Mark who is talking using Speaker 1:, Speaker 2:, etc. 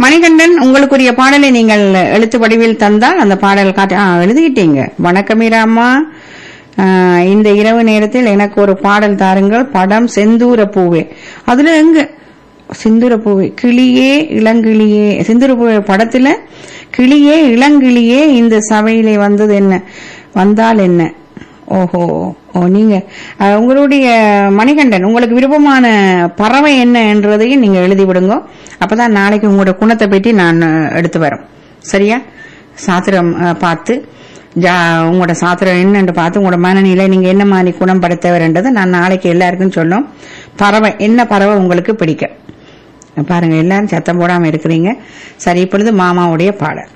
Speaker 1: மணிகண்டன் உங்களுக்குரிய பாடலை நீங்கள் எழுத்து வடிவில் தந்தால் அந்த பாடல் காட்ட ஆ, எழுதிக்கிட்டீங்க வணக்கம் மீராம்மா ஆ, இந்த இரவு நேரத்தில் எனக்கு ஒரு பாடல் தாருங்கள் படம் செந்தூர பூவே அதுல எங்க சிந்துர பூவே கிளியே இளங்கிளியே சிந்துர பூவே படத்துல கிளியே இளங்கிளியே இந்த சபையிலே வந்தது என்ன வந்தால் என்ன ஓஹோ ஓ நீங்க அஹ், உங்களுடைய மணிகண்டன் உங்களுக்கு விருப்பமான பறவை என்ன என்றதையும் நீங்க எழுதி விடுங்க அப்பதான் நாளைக்கு உங்களோட குணத்தை பற்றி நான் அஹ், எடுத்து வரேன் சரியா சாத்திரம் அஹ், பார்த்து ஜா உங்களோட சாத்திரம் என்னன்னு பார்த்து உங்களோட மனநிலை நீங்க என்ன மாதிரி குணம் படுத்தவர்ன்றதை நான் நாளைக்கு எல்லாருக்கும் சொல்லும் பறவை என்ன பறவை உங்களுக்கு பிடிக்கும் பாருங்க எல்லாரும் சத்தம் போடாம இருக்கிறீங்க சரி இப்பொழுது மாமாவுடைய பாடல்